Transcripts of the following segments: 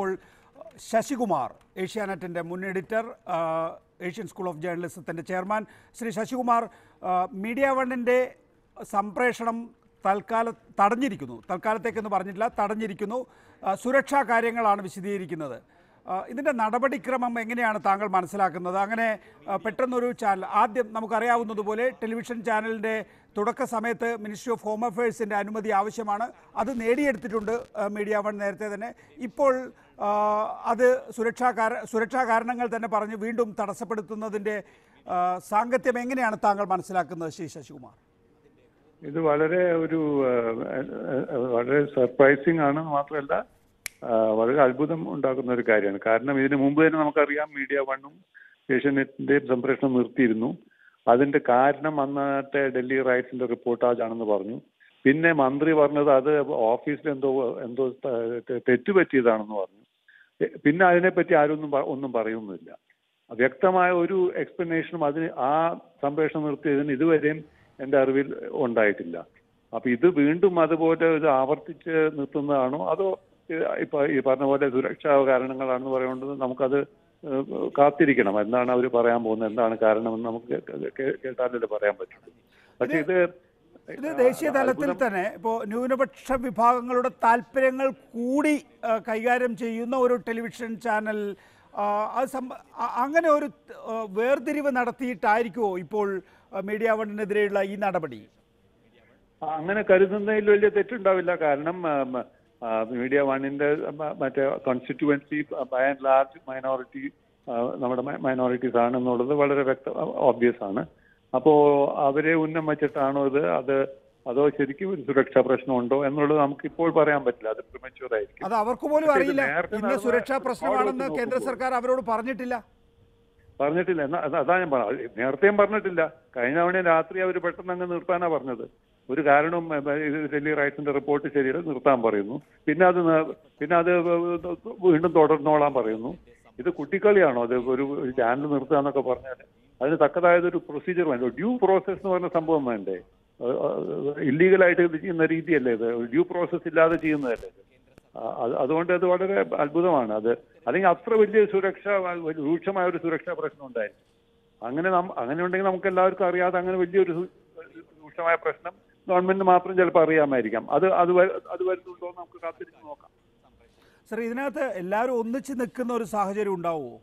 ഇപ്പോൾ ശശികുമാർ ഏഷ്യാനെറ്റിൻ്റെ മുൻ എഡിറ്റർ ആ, ഏഷ്യൻ സ്കൂൾ ഓഫ് ജേർണലിസത്തിൻ്റെ ചെയർമാൻ ശ്രീ ശശികുമാർ ആ, മീഡിയ വണ്ണിൻ്റെ സംപ്രേഷണം തൽക്കാലം തടഞ്ഞിരിക്കുന്നു തൽക്കാലത്തേക്കെന്ന് പറഞ്ഞിട്ടില്ല തടഞ്ഞിരിക്കുന്നു ആ, സുരക്ഷാ കാര്യങ്ങളാണ് വിശദീകരിക്കുന്നത് ആ, ഇതിൻ്റെ നടപടിക്രമം എങ്ങനെയാണ് താങ്കൾ മനസ്സിലാക്കുന്നത് അങ്ങനെ ആ, പെട്ടെന്നൊരു ചാനൽ ആദ്യം നമുക്കറിയാവുന്നതുപോലെ ടെലിവിഷൻ ചാനലിൻ്റെ തുടക്ക സമയത്ത് മിനിസ്ട്രി ഓഫ് ഹോം അഫയേഴ്സിൻ്റെ അനുമതി ആവശ്യമാണ് അത് നേടിയെടുത്തിട്ടുണ്ട് ആ, മീഡിയ വൺ നേരത്തെ തന്നെ ഇപ്പോൾ ആ, അത് സുരക്ഷാ കാര സുരക്ഷാ കാരണങ്ങൾ തന്നെ പറഞ്ഞ് വീണ്ടും തടസ്സപ്പെടുത്തുന്നതിൻ്റെ ആ, സാങ്കത്യം എങ്ങനെയാണ് താങ്കൾ മനസ്സിലാക്കുന്നത് ശ്രീ ശശികുമാർ ഇത് വളരെ ഒരു ആ, ആ, വളരെ സർപ്രൈസിങ് ആണ് മാത്രമല്ല ആ, വളരെ അത്ഭുതം ഉണ്ടാക്കുന്ന ഒരു കാര്യമാണ് കാരണം ഇതിനു മുമ്പ് തന്നെ നമുക്കറിയാം മീഡിയ വണ്ണും ഏഷ്യാനെറ്റിന്റെയും സംപ്രേഷണം നിർത്തിയിരുന്നു അതിന്റെ കാരണം അന്നത്തെ ഡൽഹി റൈറ്റ്സിന്റെ റിപ്പോർട്ടാജാണെന്ന് പറഞ്ഞു പിന്നെ മന്ത്രി പറഞ്ഞത് അത് ഓഫീസിൽ എന്തോ എന്തോ ത- തെറ്റ് പറ്റിയതാണെന്ന് പറഞ്ഞു എ- പിന്നെ അതിനെപ്പറ്റി ആരും ഒന്നും പ- ഒന്നും പറയുന്നില്ല വ്യക്തമായ ഒരു എക്സ്പ്ലനേഷനും അതിന് ആ സംപ്രേഷണം നിർത്തിയതിന് ഇതുവരെയും എൻ്റെ അറിവിൽ ഉണ്ടായിട്ടില്ല അപ്പൊ ഇത് വീണ്ടും അതുപോലെ ഇത് ആവർത്തിച്ച് നിർത്തുന്നതാണോ അതോ ഇത് ഇപ്പൊ ഈ പറഞ്ഞ പോലെ സുരക്ഷാ കാരണങ്ങളാണെന്ന് പറയുന്നത് നമുക്കത് ഏഹ്, കാത്തിരിക്കണം എന്താണ് അവർ പറയാൻ പോകുന്നത് എന്താണ് കാരണമെന്ന് നമുക്ക് കേ- കേ- കേട്ടാലല്ലേ പറയാൻ പറ്റുള്ളൂ പക്ഷെ ഇത് ഇത് ദേശീയ തലത്തിൽ അത്ഭുതം- തന്നെ ഇപ്പോൾ ന്യൂനപക്ഷ വിഭാഗങ്ങളുടെ താല്പര്യങ്ങൾ കൂടി ആ, കൈകാര്യം ചെയ്യുന്ന ഒരു ടെലിവിഷൻ ചാനൽ ആ, അത് സംബ അ- അങ്ങനെ ഒരു ആ, വേർതിരിവ് നടത്തിയിട്ടായിരിക്കുമോ ഇപ്പോൾ ആ, മീഡിയ വണ്ണിനെതിരെയുള്ള ഈ നടപടി ആ, അങ്ങനെ കരുതുന്നതിൽ വലിയ തെറ്റുണ്ടാവില്ല കാരണം ആം, ആ, മീഡിയ വണ്ണിന്റെ മ- മറ്റേ constituency by and large minority നമ്മുടെ മൈനോറിറ്റീസ് ആണ് എന്നുള്ളത് വളരെ വ്യക്ത ഓബ്വിയസ് ആണ് അപ്പോ അവരെ ഉന്നം വെച്ചിട്ടാണോ ഇത് അത് അതോ ശരിക്കും ഒരു സുരക്ഷാ പ്രശ്നമുണ്ടോ എന്നുള്ളത് നമുക്ക് ഇപ്പോൾ പറയാൻ പറ്റില്ല അത് പ്രിമച്യൂർ ആയിരിക്കും അത് അവർക്ക് പോലും പക്ഷേ ഇത് അറിയില്ല നേരത്തെ ഇന്ന നടന്ന സുരക്ഷാ fraud പ്രശ്നമാണെന്ന് വെച്ച് കേന്ദ്ര നോക്കുമ്പോൾ- സർക്കാർ അവരോട് പറഞ്ഞിട്ടില്ല പറഞ്ഞിട്ടില്ല എന്നാ അതാ- അതാ ഞാൻ പറഞ്ഞത് നേരത്തെയും പറഞ്ഞിട്ടില്ല കഴിഞ്ഞ തവണ രാത്രി അവർ പെട്ടെന്ന് അങ്ങ് നിർത്താനാ പറഞ്ഞത് ഒരു കാരണവും ഏ, ഇത് ഡൽഹി റൈറ്റ്സിന്റെ റിപ്പോർട്ട് ശരിയല്ല നിർത്താൻ പറയുന്നു പിന്നെ അത് ന- പിന്നെ അത് വീണ്ടും തുടർന്നോളാൻ പറയുന്നു ഇത് കുട്ടിക്കളിയാണോ അത് ഒരു ഒരു ചാനൽ നിർത്തുക എന്നൊക്കെ പറഞ്ഞാൽ അതിന് തക്കതായത് ഒരു പ്രൊസീജിയർ വേണ്ട ഡ്യൂ പ്രോസസ് എന്ന് പറഞ്ഞ സംഭവം വേണ്ടേ ഇല്ലീഗലായിട്ട് ഇത് ചെയ്യുന്ന രീതിയല്ലേ ഇത് ഡ്യൂ പ്രോസസ് ഇല്ലാതെ ചെയ്യുന്നതല്ലേ ഇത് ആ, അത് അതുകൊണ്ട് അത് വളരെ അത്ഭുതമാണ് അത് അല്ലെങ്കിൽ അത്ര വലിയ സുരക്ഷ വലിയ രൂക്ഷമായ ഒരു സുരക്ഷാ പ്രശ്നം ഉണ്ടായിരുന്നു അങ്ങനെ നം- അങ്ങനെ ഉണ്ടെങ്കിൽ നമുക്ക് എല്ലാവർക്കും അറിയാതെ അങ്ങനെ വലിയൊരു സു- രൂക്ഷമായ പ്രശ്നം ഗവൺമെന്റിന് മാത്രം ചിലപ്പോൾ അറിയാമായിരിക്കാം അത് അത് വ- അത് വരുന്നുണ്ടോ എന്ന് നമുക്ക് കാത്തിരിച്ച് നോക്കാം സർ ഇതിനകത്ത് എല്ലാവരും ഒന്നിച്ച് നിൽക്കുന്ന ഒരു സാഹചര്യം ഉണ്ടാവുമോ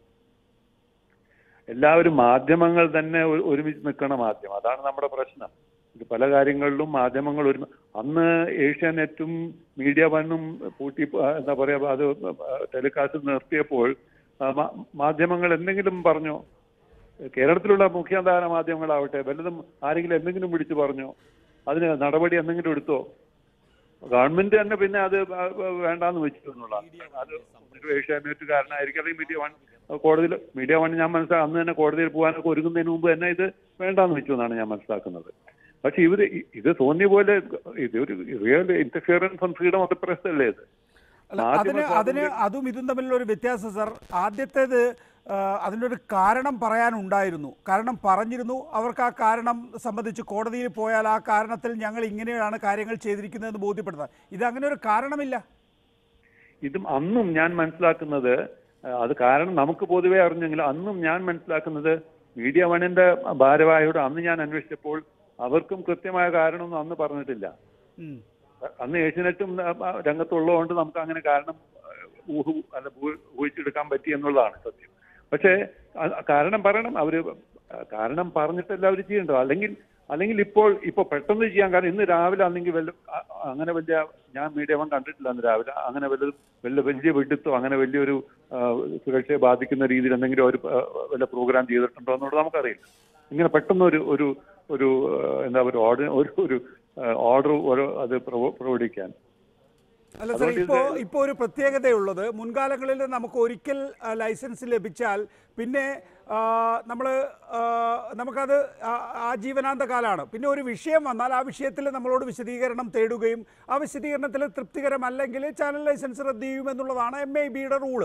എല്ലാവരും മാധ്യമങ്ങൾ തന്നെ ഒരു- ഒരുമിച്ച് നിൽക്കണ മാധ്യമം അതാണ് നമ്മുടെ പ്രശ്നം ഇത് പല കാര്യങ്ങളിലും മാധ്യമങ്ങൾ ഒരു അന്ന് ഏഷ്യാനെറ്റും മീഡിയ വണ്ണും പൂട്ടി ആ, എന്താ പറയാ അത് ടെലികാസ്റ്റ് നിർത്തിയപ്പോൾ ആ, മാ- മാധ്യമങ്ങൾ എന്തെങ്കിലും പറഞ്ഞോ കേരളത്തിലുള്ള മുഖ്യധാര മാധ്യമങ്ങളാവട്ടെ വല്ലതും ആരെങ്കിലും എന്തെങ്കിലും വിളിച്ചു പറഞ്ഞോ അതിന് നടപടി എന്തെങ്കിലും എടുത്തോ ഗവൺമെന്റ് തന്നെ പിന്നെ അത് വ- വ- വേണ്ടാന്ന് വെച്ചു എന്നുള്ളതാണ് അത് ഒരു ഏഷ്യാനെറ്റുകാരനായിരിക്കും അല്ലെങ്കിൽ മീഡിയ വൺ കോടതിയിൽ മീഡിയ വൺ ഞാൻ മനസ്സിലാക്കി അന്ന് തന്നെ കോടതിയിൽ പോകാനൊക്കെ ഒരുങ്ങുന്നതിന് മുമ്പ് തന്നെ ഇത് വേണ്ടാന്ന് വെച്ചു എന്നാണ് ഞാൻ മനസ്സിലാക്കുന്നത് പക്ഷെ ഇവര് ഇ- ഇത് തോന്നിയ പോലെ ഇത് ഒരു real interference on freedom of the press അല്ലേ ഇത് അല്ല മാധ്യമ അതിന് അതിന് സ്വാതന്ത്ര്യം- അതും ഇതും തമ്മിലുള്ള ഒരു വ്യത്യാസം സർ ആദ്യത്തേത് ആ, അതിനൊരു കാരണം പറയാനുണ്ടായിരുന്നു കാരണം പറഞ്ഞിരുന്നു അവർക്ക് ആ കാരണം സംബന്ധിച്ച് കോടതിയിൽ പോയാൽ ആ കാരണത്തിൽ ഞങ്ങൾ ഇങ്ങനെയാണ് കാര്യങ്ങൾ ചെയ്തിരിക്കുന്നതെന്ന് ബോധ്യപ്പെടുത്താൻ ഇത് അങ്ങനെ ഒരു കാരണമില്ല ഇതും അന്നും ഞാൻ മനസ്സിലാക്കുന്നത് ആ, അത് കാരണം നമുക്ക് പൊതുവെ അറിഞ്ഞെങ്കിലും അന്നും ഞാൻ മനസ്സിലാക്കുന്നത് മീഡിയ വണ്ണിന്റെ ഭാരവാഹിയോട് അന്ന് ഞാൻ അന്വേഷിച്ചപ്പോൾ അവർക്കും കൃത്യമായ കാരണമൊന്നും അന്ന് പറഞ്ഞിട്ടില്ല ഉം. അന്ന് ഏഷ്യനെറ്റും ആ, ആ, രംഗത്തുള്ളതുകൊണ്ട് നമുക്ക് അങ്ങനെ കാരണം ആ, ഊഹു അല്ല ഊ- ഊഹിച്ചെടുക്കാൻ പറ്റി എന്നുള്ളതാണ് സത്യം പക്ഷേ ആ- കാരണം പറയണം അവര് ആ, കാരണം പറഞ്ഞിട്ടല്ല അവർ ചെയ്യേണ്ടത് അല്ലെങ്കിൽ അല്ലെങ്കിൽ ഇപ്പോൾ ഇപ്പൊ പെട്ടെന്ന് ചെയ്യാൻ കാരണം ഇന്ന് രാവിലെ ആണെങ്കിൽ വല്ല ആ, അങ്ങനെ വലിയ ഞാൻ മീഡിയ വൺ കണ്ടിട്ടില്ല അന്ന് രാവിലെ അങ്ങനെ വല്ല വല്ല വലിയ വെടിത്തോ അങ്ങനെ വലിയൊരു ആ, സുരക്ഷയെ ബാധിക്കുന്ന രീതിയിൽ എന്തെങ്കിലും ഒരു ആ, വല്ല പ്രോഗ്രാം ചെയ്തിട്ടുണ്ടോ എന്നുള്ളത് നമുക്കറിയില്ല ഇങ്ങനെ പെട്ടെന്ന് ഒരു ഒരു ഒരു ആ, എന്താ പറയുക ഓർഡർ ഒരു ഒരു ഓർഡർ ഓരോ അത് പ്രൊ- പ്രൊവൈഡിക്കാൻ അല്ല സാർ അതുകൊണ്ട് ഇപ്പോൾ ഇത് ഇപ്പോൾ ഒരു പ്രത്യേകതയുള്ളത് മുൻകാലങ്ങളിൽ നമുക്ക് ഒരിക്കൽ ആ, ലൈസൻസ് ലഭിച്ചാൽ പിന്നെ നമ്മൾ നമുക്കത് ആ- ആജീവനാന്ത കാലമാണ് പിന്നെ ഒരു വിഷയം വന്നാൽ ആ വിഷയത്തിൽ നമ്മളോട് വിശദീകരണം തേടുകയും ആ വിശദീകരണത്തിൽ തൃപ്തികരമല്ലെങ്കിൽ ചാനൽ ലൈസൻസ് റദ്ദ് ചെയ്യുമെന്നുള്ളതാണ് എം ഐ ബിയുടെ റൂള്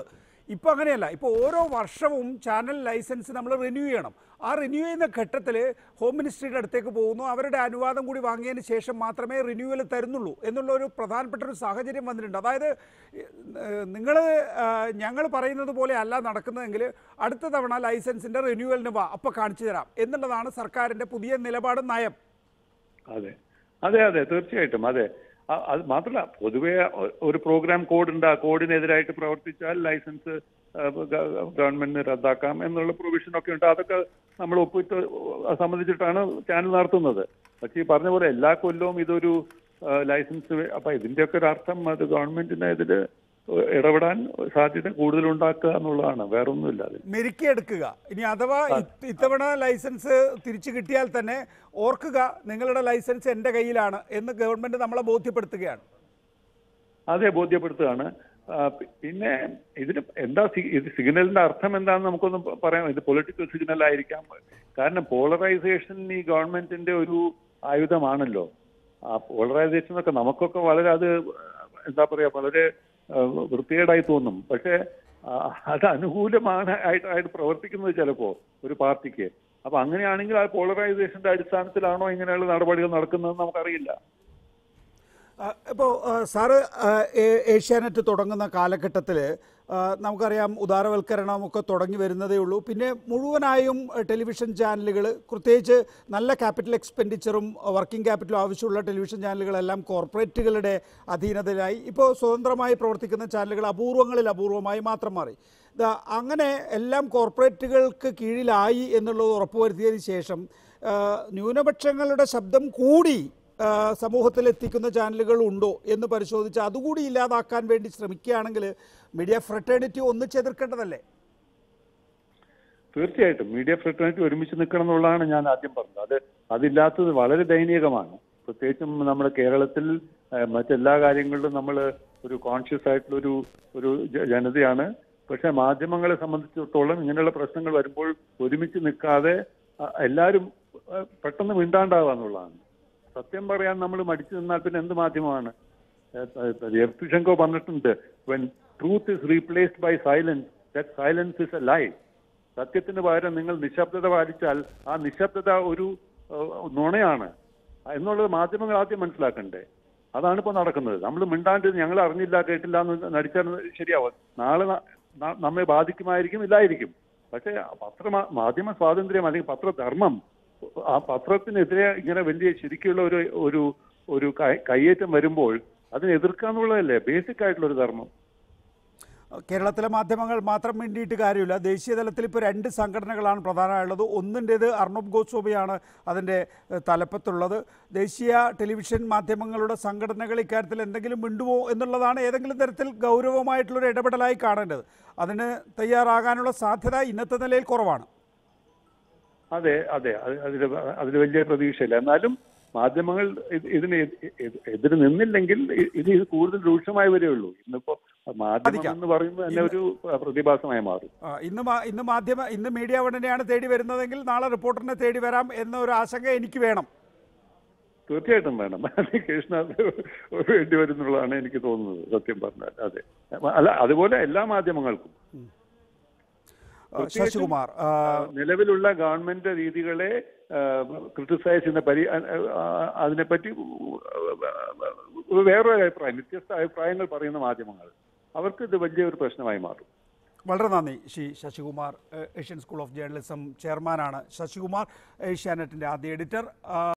ഇപ്പോൾ അങ്ങനെയല്ല ഇപ്പോൾ ഓരോ വർഷവും ചാനൽ ലൈസൻസ് നമ്മൾ റിന്യൂ ചെയ്യണം ആ റിന്യൂ ചെയ്യുന്ന ഘട്ടത്തിൽ ഹോം മിനിസ്ട്രിയുടെ അടുത്തേക്ക് പോകുന്നു അവരുടെ അനുവാദം കൂടി വാങ്ങിയതിന് ശേഷം മാത്രമേ റിന്യൂവൽ തരുന്നുള്ളൂ എന്നുള്ള ഒരു പ്രധാനപ്പെട്ട ഒരു സാഹചര്യം വന്നിട്ടുണ്ട് അതായത് നിങ്ങൾ ഞങ്ങൾ പറയുന്നത് പോലെ അല്ല നടക്കുന്നതെങ്കിൽ അടുത്ത തവണ ലൈസൻസിൻ്റെ റിന്യൂവലിന് വാ അപ്പോൾ കാണിച്ചു തരാം എന്നുള്ളതാണ് സർക്കാരിൻ്റെ പുതിയ നിലപാടും നയം അതെ അതെ അതെ തീർച്ചയായിട്ടും അതെ അ- അത് മാത്രമല്ല പൊതുവെ ഒ- ഒരു പ്രോഗ്രാം കോഡ് ഉണ്ട് ആ കോഡിനെതിരായിട്ട് പ്രവർത്തിച്ചാൽ ലൈസൻസ് ആ, ഗ- ഗവൺമെന്റിന് റദ്ദാക്കാം എന്നുള്ള പ്രൊവിഷൻ ഒക്കെ ഉണ്ട് അതൊക്കെ നമ്മൾ ഒപ്പിട്ട് സംബന്ധിച്ചിട്ടാണ് ചാനൽ നടത്തുന്നത് പക്ഷേ ഈ പറഞ്ഞ പോലെ എല്ലാ കൊല്ലവും ഇതൊരു ആ, ലൈസൻസ് വേ- അപ്പൊ ഇതിന്റെയൊക്കെ ഒരു അർത്ഥം അത് ഗവൺമെന്റിന് ഇതിൽ ഇടപെടാൻ സാധ്യത കൂടുതൽ ഉണ്ടാക്കുക എന്നുള്ളതാണ് വേറൊന്നുമില്ല അതിൽ മെരുക്കിയെടുക്കുക ഇനി അഥവാ ഇത് ഇത്തവണ ലൈസൻസ് തിരിച്ചു കിട്ടിയാൽ തന്നെ ഓർക്കുക നിങ്ങളുടെ ലൈസൻസ് എൻ്റെ കയ്യിലാണ് എന്ന് ഗവൺമെൻറ് നമ്മളെ ബോധ്യപ്പെടുത്തുകയാണ് അതെ ബോധ്യപ്പെടുത്തുകയാണ് ആ, പി- പിന്നെ ഇതിന് എന്താ സി- ഇത് സിഗ്നലിന്റെ അർത്ഥം എന്താണെന്ന് നമുക്കൊന്നും പ- പറയാം ഇത് പൊളിറ്റിക്കൽ സിഗ്നൽ ആയിരിക്കാം കാരണം പോളറൈസേഷൻ ഈ ഗവൺമെന്റിന്റെ ഒരു ആയുധമാണല്ലോ ആ പോളറൈസേഷൻ ഒക്കെ നമുക്കൊക്കെ വളരെ അത് എന്താ പറയാ വളരെ ആ, വൃത്തികേടായി തോന്നും പക്ഷേ ആ, അത് അനുകൂലമാണ് ആയിട്ട് ആയിട്ട് പ്രവർത്തിക്കുന്നത് ചിലപ്പോ ഒരു പാർട്ടിക്ക് അപ്പൊ അങ്ങനെയാണെങ്കിൽ ആ പോളറൈസേഷന്റെ അടിസ്ഥാനത്തിലാണോ ഇങ്ങനെയുള്ള നടപടികൾ നടക്കുന്നതെന്ന് നമുക്കറിയില്ല ഇപ്പോൾ സാറ് ആ, ഏ- ഏഷ്യാനെറ്റ് തുടങ്ങുന്ന കാലഘട്ടത്തിൽ നമുക്കറിയാം ഉദാരവൽക്കരണമൊക്കെ തുടങ്ങി വരുന്നതേ ഉള്ളൂ പിന്നെ മുഴുവനായും ആ, ടെലിവിഷൻ ചാനലുകൾ പ്രത്യേകിച്ച് നല്ല ക്യാപിറ്റൽ എക്സ്പെൻഡിച്ചറും വർക്കിംഗ് ക്യാപിറ്റലും ആവശ്യമുള്ള ടെലിവിഷൻ ചാനലുകളെല്ലാം കോർപ്പറേറ്റുകളുടെ അധീനതയിലായി ഇപ്പോൾ സ്വതന്ത്രമായി പ്രവർത്തിക്കുന്ന ചാനലുകൾ അപൂർവങ്ങളിൽ അപൂർവമായി മാത്രം മാറി ദാ അങ്ങനെ എല്ലാം കോർപ്പറേറ്റുകൾക്ക് കീഴിലായി എന്നുള്ളത് ഉറപ്പുവരുത്തിയതിന് ശേഷം ആ, ന്യൂനപക്ഷങ്ങളുടെ ശബ്ദം കൂടി ആ, സമൂഹത്തിലെത്തിക്കുന്ന ചാനലുകൾ ഉണ്ടോ എന്ന് പരിശോധിച്ച് അതുകൂടി ഇല്ലാതാക്കാൻ വേണ്ടി ശ്രമിക്കുകയാണെങ്കിൽ മീഡിയ ഫ്രട്ടേണിറ്റി ഒന്നിച്ചെതിർക്കേണ്ടതല്ലേ തീർച്ചയായിട്ടും മീഡിയ ഫ്രട്ടേണിറ്റി ഒരുമിച്ച് നിൽക്കണം എന്നുള്ളതാണ് ഞാൻ ആദ്യം പറഞ്ഞത് അത് അതില്ലാത്തത് വളരെ ദയനീയകമാണ് പ്രത്യേകിച്ചും നമ്മുടെ കേരളത്തിൽ ആ, മറ്റെല്ലാ കാര്യങ്ങളിലും നമ്മൾ ഒരു കോൺഷ്യസ് ആയിട്ടുള്ള ഒരു ഒരു ജ- ജനതയാണ് പക്ഷെ മാധ്യമങ്ങളെ സംബന്ധിച്ചിടത്തോളം ഇങ്ങനെയുള്ള പ്രശ്നങ്ങൾ വരുമ്പോൾ ഒരുമിച്ച് നിൽക്കാതെ ആ, എല്ലാവരും ആ, പെട്ടെന്ന് മിണ്ടാണ്ടാവുക എന്നുള്ളതാണ് സത്യം പറയാൻ നമ്മൾ മടിച്ചു നിന്നാൽ പിന്നെ എന്ത് മാധ്യമമാണ് എർത്തുഷങ്കോ പറഞ്ഞിട്ടുണ്ട് when truth is replaced by silence that silence is a lie സത്യത്തിന് പകരം നിങ്ങൾ നിശബ്ദത പാലിച്ചാൽ ആ നിശബ്ദത ഒരു ഏഹ്, നുണയാണ് എന്നുള്ളത് മാധ്യമങ്ങൾ ആദ്യം മനസ്സിലാക്കണ്ടേ അതാണ് ഇപ്പോൾ നടക്കുന്നത് നമ്മൾ മിണ്ടാണ്ട് ഞങ്ങൾ അറിഞ്ഞില്ല കേട്ടില്ല എന്ന് നടിച്ചാൽ ശരിയാവും നാളെ ന- ന- നമ്മെ ബാധിക്കുമായിരിക്കും ഇല്ലായിരിക്കും പക്ഷേ പത്ര മാധ്യമ സ്വാതന്ത്ര്യം അല്ലെങ്കിൽ പത്രധർമ്മം ആ പത്രത്തിനെതിരെ ഇങ്ങനെ വലിയ ശരിക്കുള്ള ഒരു ഒരു ഒരു കൈ- കയ്യേറ്റം വരുമ്പോൾ അതിനെ എതിർക്കുക എന്നുള്ളതല്ലേ ബേസിക് ആയിട്ടുള്ള ഒരു ധർമ്മം കേരളത്തിലെ മാധ്യമങ്ങൾ മാത്രം വേണ്ടിയിട്ട് കാര്യമില്ല ദേശീയ തലത്തിൽ ഇപ്പോൾ രണ്ട് സംഘടനകളാണ് പ്രധാനമായുള്ളത് ഒന്നിൻ്റേത് അർണബ് ഗോസ്വാമിയാണ് അതിൻ്റെ ഏഹ്, തലപ്പത്തുള്ളത് ദേശീയ ടെലിവിഷൻ മാധ്യമങ്ങളുടെ സംഘടനകൾ ഇക്കാര്യത്തിൽ എന്തെങ്കിലും മിണ്ടുമോ എന്നുള്ളതാണ് ഏതെങ്കിലും തരത്തിൽ ഗൗരവമായിട്ടുള്ളൊരു ഇടപെടലായി കാണേണ്ടത് അതിന് തയ്യാറാകാനുള്ള സാധ്യത ഇന്നത്തെ നിലയിൽ കുറവാണ് അതെ അതെ അത് അതിൽ അതിൽ വലിയ പ്രതീക്ഷയില്ല എന്നാലും മാധ്യമങ്ങൾ ഇത് ഇതിന് എ- എ- എതിര് നിന്നില്ലെങ്കിൽ ഇ- ഇത് ഇത് കൂടുതൽ രൂക്ഷമായി വരികയുള്ളൂ ഇന്നിപ്പോ മാധ്യമം സാധിക്കാം. എന്ന് പറയുന്നത് തന്നെ ഒരു പ്രതിഭാസമായി മാറും ആ, ഇന്ന് മാ- ഇന്ന് മാധ്യമ ഇന്ന് മീഡിയ വണ്ണിനെയാണ് തേടി വരുന്നതെങ്കിൽ നാളെ റിപ്പോർട്ടറിനെ തേടി വരാം എന്നൊരു ആശങ്ക എനിക്ക് വേണം തീർച്ചയായിട്ടും വേണം കൃഷ്ണ വേണ്ടി വരുന്നുള്ളതാണ് എനിക്ക് തോന്നുന്നത് സത്യം പറഞ്ഞാൽ അതെ അല്ല അതുപോലെ എല്ലാ മാധ്യമങ്ങൾക്കും ആ, ശശികുമാർ ആ, നിലവിലുള്ള ഗവൺമെന്റ് രീതികളെ ക്രിട്ടിസൈസ് ചെയ്യുന്ന പരി ആ, അതിനെപ്പറ്റി വേറൊരു അഭിപ്രായം വ്യത്യസ്ത അഭിപ്രായങ്ങൾ പറയുന്ന മാധ്യമങ്ങൾ അവർക്ക് ഇത് വലിയൊരു പ്രശ്നമായി മാറും വളരെ നന്ദി ശ്രീ ശശികുമാർ ഏഹ്, ഏഷ്യൻ സ്കൂൾ ഓഫ് ജേർണലിസം ചെയർമാനാണ് ശശികുമാർ ഏഷ്യാനെറ്റിൻ്റെ ആദ്യ എഡിറ്റർ ആ,